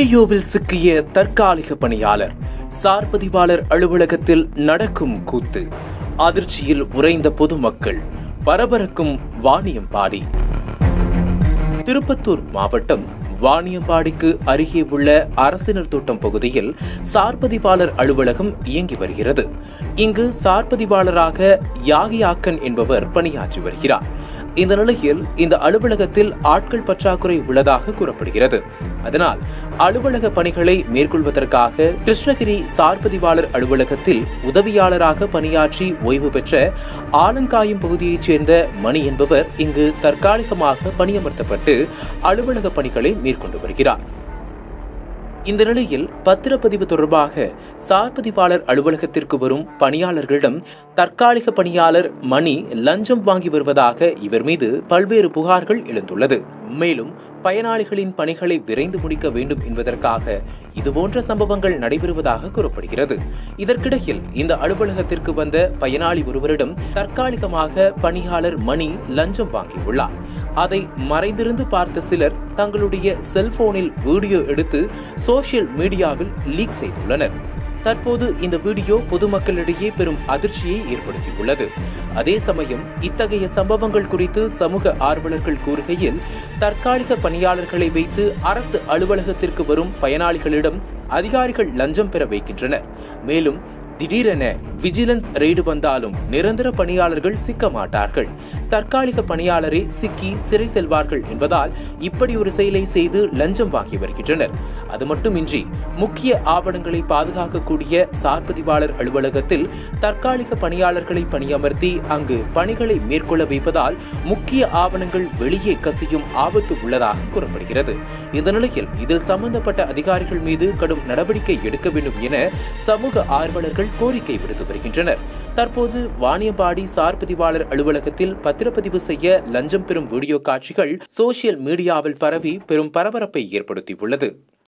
வீடியோவில் சிக்கிய தற்காலிக பணியாளர் சார் பதிவாளர் அலுவலகத்தில் நடக்கும் கூத்து அதிர்ச்சியில் உறைந்த பொதுமக்கள் பரபரக்கும் வாணியம்பாடி திருப்பத்தூர் மாவட்டம் வாணியம்பாடிக்கு அருகே உள்ள அரசினர் தோட்டம் பகுதியில் சார்பதிவாளர் அலுவலகம் இயங்கி வருகிறது இங்கு சார்பதிவாளராக யாகியாக்கன் என்பவர் பணியாற்றி வருகிறார் இந்த நிலையில் இந்த அலுவலகத்தில் ஆட்கள் பற்றாக்குறை உள்ளதாக கூறப்படுகிறது அதனால் அலுவலக பணிகளை மேற்கொள்வதற்காக கிருஷ்ணகிரி சார்பதிவாளர் அலுவலகத்தில் உதவியாளராக பணியாற்றி ஓய்வு பெற்ற ஆலங்காயம் பகுதியைச் சேர்ந்த மணி என்பவர் இங்கு தற்காலிகமாக பணியமர்த்தப்பட்டு அலுவலக பணிகளை மேற்கொண்டு வருகிறார் இந்த நிலையில் பத்திரப்பதிவு தொடர்பாக சார்பதிவாளர் அலுவலகத்திற்கு வரும் பணியாளர்களிடம் தற்காலிக பணியாளர் மணி லஞ்சம் வாங்கி வருவதாக இவர் மீது பல்வேறு புகார்கள் எழுந்துள்ளது மேலும் பயனாளிகளின் பணிகளை விரைந்து முடிக்க வேண்டும் என்பதற்காக இதுபோன்ற சம்பவங்கள் நடைபெறுவதாக கூறப்படுகிறது இதற்கிடையில் இந்த அலுவலகத்திற்கு வந்த பயனாளி ஒருவரிடம் தற்காலிகமாக பணியாளர் மணி லஞ்சம் வாங்கியுள்ளார் அதை மறைந்திருந்து பார்த்த சிலர் தங்களுடைய செல்போனில் வீடியோ எடுத்து சோசியல் மீடியாவில் லீக் செய்துள்ளனர் தற்போது இந்த வீடியோ பொதுமக்களிடையே பெரும் அதிர்ச்சியை ஏற்படுத்தியுள்ளது அதே சமயம் இத்தகைய சம்பவங்கள் குறித்து சமூக ஆர்வலர்கள் கூறுகையில் தற்காலிக பணியாளர்களை வைத்து அரசு அலுவலகத்திற்கு வரும் பயனாளிகளிடம் அதிகாரிகள் லஞ்சம் பெற வைக்கின்றனர் மேலும் திடீரென விஜிலன்ஸ் ரெய்டு வந்தாலும் நிரந்தர பணியாளர்கள் சிக்க மாட்டார்கள் தற்காலிக பணியாளரே சிக்கி சிறை செல்வார்கள் என்பதால் இப்படி ஒரு செயலை செய்து லஞ்சம் வாங்கி வருகின்றனர் அது மட்டுமின்றி முக்கிய ஆவணங்களை பாதுகாக்கக்கூடிய சார்பதிவாளர் அலுவலகத்தில் தற்காலிக பணியாளர்களை பணியமர்த்தி அங்கு பணிகளை மேற்கொள்ள வைப்பதால் முக்கிய ஆவணங்கள் வெளியே கசியும் ஆபத்து உள்ளதாக கூறப்படுகிறது இந்த நிலையில் இதில் சம்பந்தப்பட்ட அதிகாரிகள் மீது கடும் நடவடிக்கை எடுக்க வேண்டும் என சமூக ஆர்வலர்கள் கோரிக்கை விடுத்து வருகின்றனர் தற்போது வாணியம்பாடி சார் பதிவாளர் அலுவலகத்தில் பத்திரப்பதிவு செய்ய லஞ்சம் பெறும் வீடியோ காட்சிகள் சோசியல் மீடியாவில் பரவி பெரும் பரபரப்பை ஏற்படுத்தியுள்ளது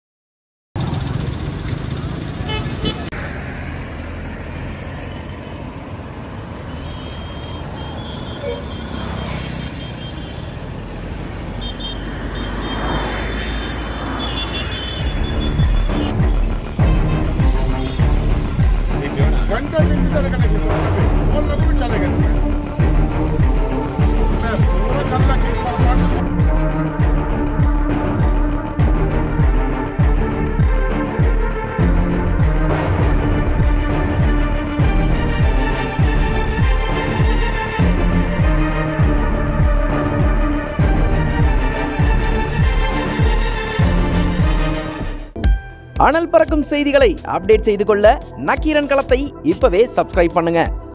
घंटा से इंतजार करने की जरूरत है और लोग भी चले गए मैं पूरा करना कि एक बार पानी அனல் பறக்கும் செய்திகளை அப்டேட் செய்து கொள்ள நக்கீரன் களத்தை இப்பவே சப்ஸ்கிரைப் பண்ணுங்க